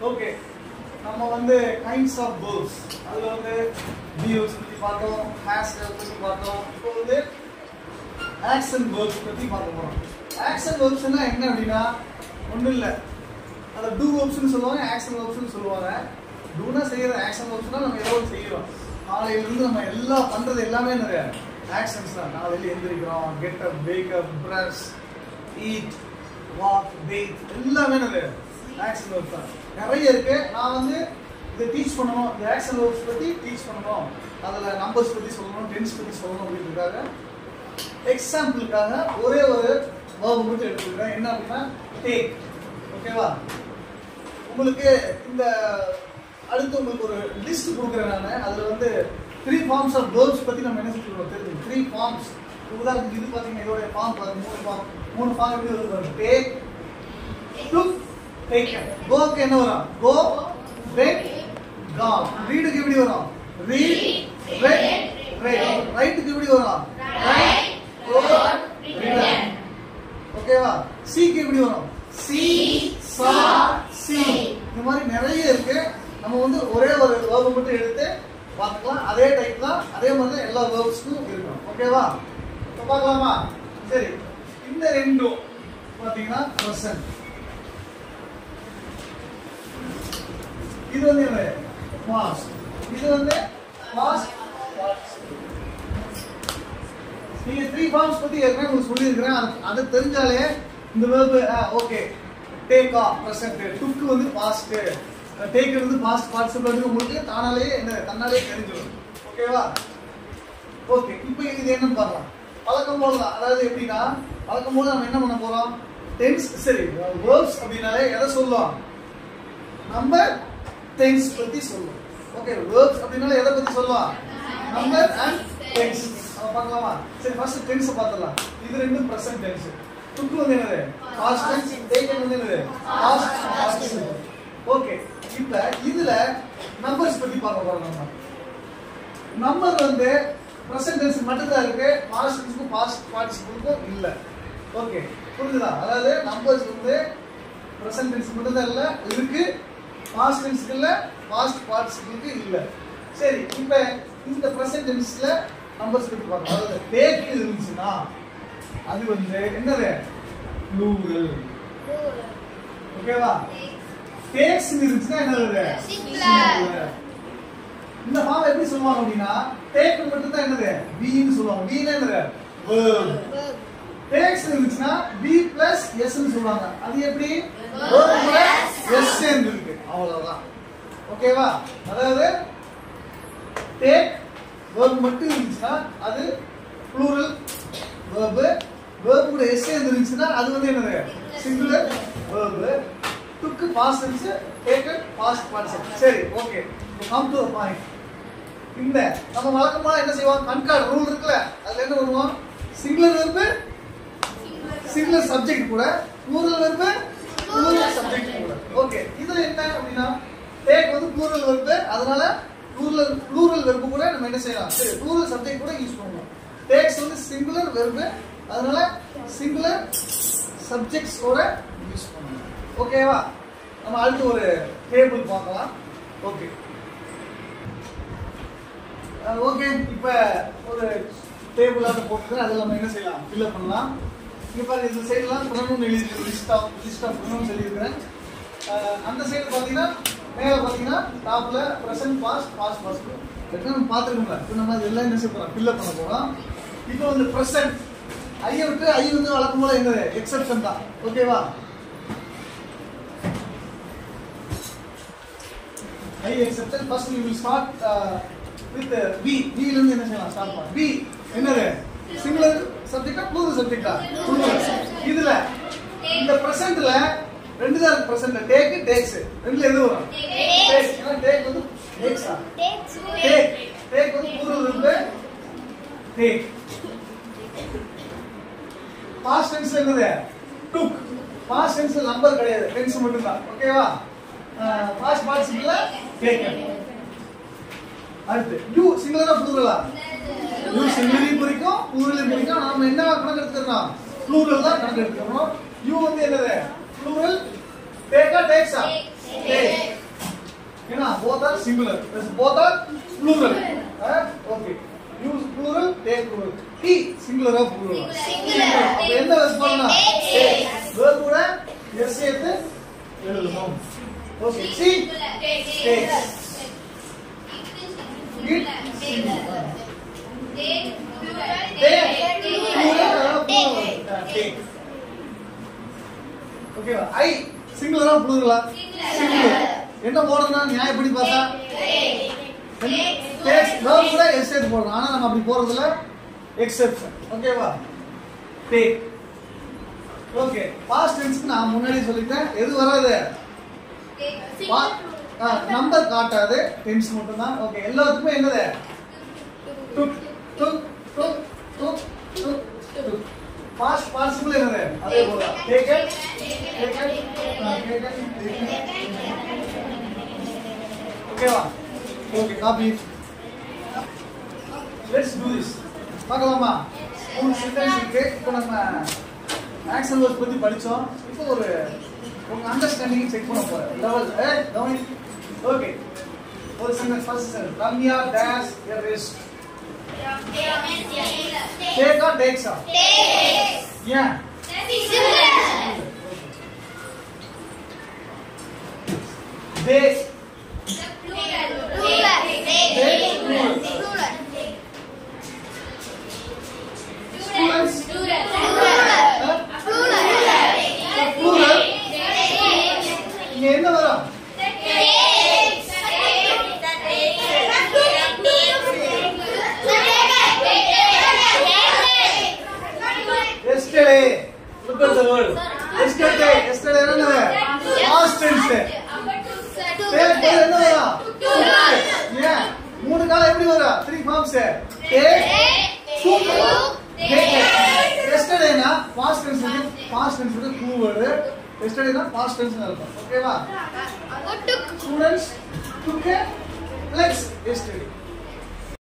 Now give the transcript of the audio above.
Okay நம்ம வந்து kinds of verbs அதுல வந்து வியூஸ் பத்தி பார்த்தோம் ஹேஸ் பத்தி பார்த்தோம் இப்போ வந்து ஆக்ஷன் வேர்ப்ஸ் பத்தி பார்க்க போறோம் ஆக்ஷன் வேர்ப்ஸ்னா என்ன அப்படின்னா ஒண்ணும் இல்ல அத டூ வேர்ப்ஸ்னு சொல்லுவாங்க ஆக்ஷன் வேர்ப்ஸ்னு சொல்லுவாங்க டூனா செய்யற ஆக்ஷன் வேர்ப்ஸ்னா நம்ம ஏதோ ஒன்று செய்யறோம் காலையில இருந்து நம்ம எல்லாம் பண்றது எல்லாமே நிறைய ஆக்ஷன்ஸ் தான் காலையில எந்திரிக்கிறோம் get up wake up brush eat walk bath எல்லாமே நிறைய ஆக்ஷன் வேர்ப்ஸ் தான் நிறைய இருக்கு நான் வந்து இதை டீச் பண்ணணும் இந்த ஆக்ஷன் வேர்ப்ஸ் பத்தி டீச் பண்ணணும் அதுல நம்பர்ஸ் பத்தி சொல்லணும் டென்ஸ் பத்தி சொல்லணும் அப்படின்றதுக்காக எக்ஸாம்பிளுக்காக ஒரே ஒரு வேர்ப் மட்டும் எடுத்துக்கிறேன் என்ன அப்படின்னா டேக் ஓகேவா உங்களுக்கு இந்த அடுத்து உங்களுக்கு ஒரு லிஸ்ட் கொடுக்குறேன் நான் அதில் வந்து த்ரீ ஃபார்ம்ஸ் ஆஃப் வேர்ப்ஸ் பற்றி நம்ம என்ன சொல்லுவோம் தெரிஞ்சு த்ரீ ஃபார்ம்ஸ் உதாரணத்துக்கு இது பார்த்தீங்கன்னா இதோட ஃபார்ம் பாருங்க மூணு ஃபார்ம் மூணு ஃபார்ம் எப்படி வருது பாருங்க டேக் டுக் டேக்கன் கோக்கு என்ன வரும் கோ வெட் கான் ரீடுக்கு எப்படி வரும் ரீட் ரெட் ரெட் ரைட்டுக்கு எப்படி வரும் ரைட் ரோட் ரிட்டன் ஓகேவா சிக்கு எப்படி வரும் சி சா சி இந்த மாதிரி நிறைய இருக்கு நம்ம வந்து ஒரே ஒரு வேர்ப் மட்டும் எடுத்து பார்த்துக்கலாம் அதே டைப் தான் அதே மாதிரி தான் எல்லா வேர்ப்ஸ்க்கும் இருக்கும் ஓகேவா இப்போ பார்க்கலாமா சரி இந்த ரெண்டும் பார்த்தீங்கன்னா ப்ரெசன்ட் இது வந்து என்ன பாஸ்ட் இது வந்து பாஸ்ட் நீங்க த்ரீ ஃபார்ம்ஸ் பத்தி ஏற்கனவே உங்களுக்கு சொல்லியிருக்கிறேன் அது- அது தெரிஞ்சாலே இந்த verb okay take of present டுக்கு வந்து பாஸ்ட் டேக் வந்து பாஸ்ட் பார்ட்டிசிபிள் உங்களுக்கு தானாலே என்ன தன்னாலே தெரிஞ்சிடும் ஓகேவா ஓகே இப்போ இது என்னன்னு பார்க்கலாம் பழக்கம் போல தான் அதாவது எப்படின்னா பழக்கம் போல நம்ம என்ன பண்ண போறோம் டென்ஸ் சரி வேர்ப்ஸ் அப்படின்னாலே எதை சொல்லுவோம் நம்பர் டென்ஸ் பத்தி சொல்லுவோம் ஓகே வேர்ப்ஸ் அப்படின்னாலே எதை பத்தி சொல்லுவோம் நம்பர் அண்ட் டென்ஸ் நம்ம பார்க்கலாமா சரி ஃபர்ஸ்ட் டென்ஸ் பார்த்துடலாம் இது ரெண்டும் பிரசன்ட் டென்ஸ் டுக்கு வந்து என்னது பாஸ்ட் டென்ஸ் டேக்கன் வந்து என்னது பாஸ்ட் பாஸ்ட் ஓகே இப்போ இதுல நம்பர்ஸ் பத்தி பார்க்க போறோம் நம்ம நம்பர் வந்து ப்ரெசன்ட் டென்ஸ் மட்டும் தான் இருக்கு பாஸ்ட் டென்ஸ்க்கும் பாஸ்ட் பார்ட்டிசிபிளுக்கும் இல்ல ஓகே புரிஞ்சுதா அதாவது நம்பர்ஸ் வந்து ப்ரெசன்ட் டென்ஸ் மட்டும் தான் இல்ல இருக்கு பாஸ்ட் டென்ஸ்க்கு இல்ல பாஸ்ட் பார்ட்டிசிபிளுக்கு இல்ல சரி இப்போ இந்த ப்ரெசன்ட் டென்ஸ்ல நம்பர்ஸ் பத்தி பார்க்கலாம் அதாவது டேக் இருந்துச்சுன்னா அது வந்து என்னது ப்ளூரல் ஓகேவா டேக்ஸ் இருந்துச்சுன்னா என்னது Singular. Singular. இந்த ஃபார்ம் எப்படி சொல்லுவாங்க அப்படின்னா டேக் மட்டும் தான் என்னது பின்னு சொல்லுவாங்க பின்னா என்னது verb டேக்ஸ் இருந்துச்சுன்னா பி பிளஸ் எஸ் சொல்லுவாங்க அது எப்படி verb கூட எஸ் இருக்கு அவ்வளவுதான் ஓகேவா அதாவது டேக் verb மட்டும் இருந்துச்சுன்னா அது ப்ளூரல் verb verb கூட எஸ் இருந்துச்சுன்னா அது வந்து என்னது சிங்குலர் verb டுக்கு past tense taken past participle சரி ஓகே கம் டு பாயிண்ட் இந்த நம்ம வழக்கமா என்ன செய்வோம் கண்கார்டு ரூல் இருக்குல்ல அதுல என்ன பண்ணுவோம் சிங்குலர் வெர்பு சிங்குலர் சப்ஜெக்ட் கூட ப்ளூரல் வெர்பு ப்ளூரல் சப்ஜெக்ட் கூட ஓகே இதுல என்ன அப்படின்னா டேக் வந்து ப்ளூரல் வெர்பு அதனால ப்ளூரல் ப்ளூரல் வெர்பு கூட நம்ம என்ன செய்யலாம் சரி ப்ளூரல் சப்ஜெக்ட் கூட யூஸ் பண்ணுவோம் டேக்ஸ் வந்து சிங்குலர் வெர்பு அதனால சிங்குலர் சப்ஜெக்ட்ஸ் கூட யூஸ் பண்ணுவோம் ஓகேவா நம்ம அடுத்து ஒரு டேபிள் பார்க்கலாம் ஓகே ஓகே இப்போ ஒரு டேபிளாக போட்டு அதில் நம்ம என்ன செய்யலாம் ஃபில்அப் பண்ணலாம் இங்கே பாருங்க இந்த சைடெலாம் ப்ரொனவுன் எழுதியிருக்கேன் list of list of pronoun எழுதியிருக்கிறேன் அஹ் அந்த சைடு பார்த்தீங்கன்னா மேலே பார்த்தீங்கன்னா டாப்பில் ப்ரெசன்ட் பாஸ்ட் பாஸ்ட் பாஸ்ட் ஏற்கனவே நம்ம பார்த்துருக்கோம்ல இப்போ நம்ம அது எல்லாம் என்ன செய்ய போகிறோம் ஃபில்அப் பண்ண போகிறோம் இப்போ வந்து ப்ரெசன்ட் ஐயை விட்டு ஐ வந்து வழக்கம் போல என்னது எக்ஸப்ஷன் தான் ஓகேவா I exception first you will start with B B ல இருந்து என்ன செய்யலாம் ஸ்டார்ட் பண்ணலாம் பி என்னது சிங்குலர் சப்ஜெக்டா ப்ளூரல் சப்ஜெக்டா இதுல இந்த பிரசன்ட்ல ரெண்டு தான் இருக்கு பிரசன்ட்ல டேக் டேக்ஸ் ரெண்டுல எது வரும் டேக் ஏன்னா டேக் வந்து டேக்ஸா டேக் டேக் வந்து ப்ளூரல் இருக்கு டேக் பாஸ்ட் டென்ஸ்ல என்னது டுக் பாஸ்ட் டென்ஸ்ல நம்பர் கிடையாது டென்ஸ் மட்டும் தான் ஓகேவா பாஸ்ட் பார்ட்டிசிபிள்ல டேக்கன் அடுத்து யூ சிங்குலரா ப்ளூரலா யூ சிங்குலரையும் குறிக்கும் ப்ளூரலையும் குறிக்கும் நாம என்ன கணக்கு எடுத்துக்கிறோம் ப்ளூரல் தான் கணக்கு எடுத்துக்கிறோம் யூ வந்து என்னது ப்ளூரல் டேக்கா டேக்ஸா டேக் ஏன்னா both are singular This both are plural okay use plural take plural டி singular ஆ plural Singular. அப்ப என்ன வெர்ப் பண்ணலாம் Take. வெர்ப் கூட எஸ் சேர்த்து எழுதணும் okay she takes it singular take plural ஆ plural take ஓகேவா ஐ சிங்குலரா ப்ளூரலா சிங்குலர் என்ன போடுறதுனா நியாயப்படி பார்த்தா டேக்ஸ் வேர்ப் கூட எஸ் சேர்த்து போடுறோம் ஆனா நம்ம அப்படி போறதுல எக்ஸெப்ஷன் ஓகேவா டேக் ஓகே பாஸ்ட் டென்ஸ்க்கு நான் முன்னாடி சொல்லிட்டேன் எது வராது நம்பர் காட்டாது டென்ஸ் மட்டும் தான் ஓகே எல்லாத்துக்குமே என்னது டுக் டுக் டுக் டுக் டுக் டுக் பாஸ்ட் பார்ட்டிசிபிள் என்னது அதே போல டேக் இட் டேக் இட் ஓகேவா okay copy let's do this பார்க்கலாமா மூணு சென்டென்ஸ் இருக்கு இப்போ நம்ம ஆக்சன் வேர்ஸ் பத்தி படிச்சோம் இப்போ ஒரு உங்க அண்டர்ஸ்டாண்டிங் செக் பண்ண போறேன் லெவல் ஏ கவனி ஓகே ஒரு sentence first sentence Ramya dash a rest take or takes or ஏன் தே ஸ்டூடண்ட்ஸ் ப்ளூரல் இங்க என்ன வரும் yesterday look at the word yesterday yesterday என்னது பாஸ்ட் டென்ஸ் டேக் போது என்ன வரும் ஏன் மூணு காலம் எப்படி வரும் த்ரீ ஃபார்ம்ஸ் டேக் எஸ்டர்டேனா பாஸ்ட் டென்ஸ் பாஸ்ட் டென்ஸ் வந்து ட்ரூ வேர்டு எஸ்டர்டேனா பாஸ்ட் டென்ஸ் இருக்கும் ஓகேவா students took a flex yesterday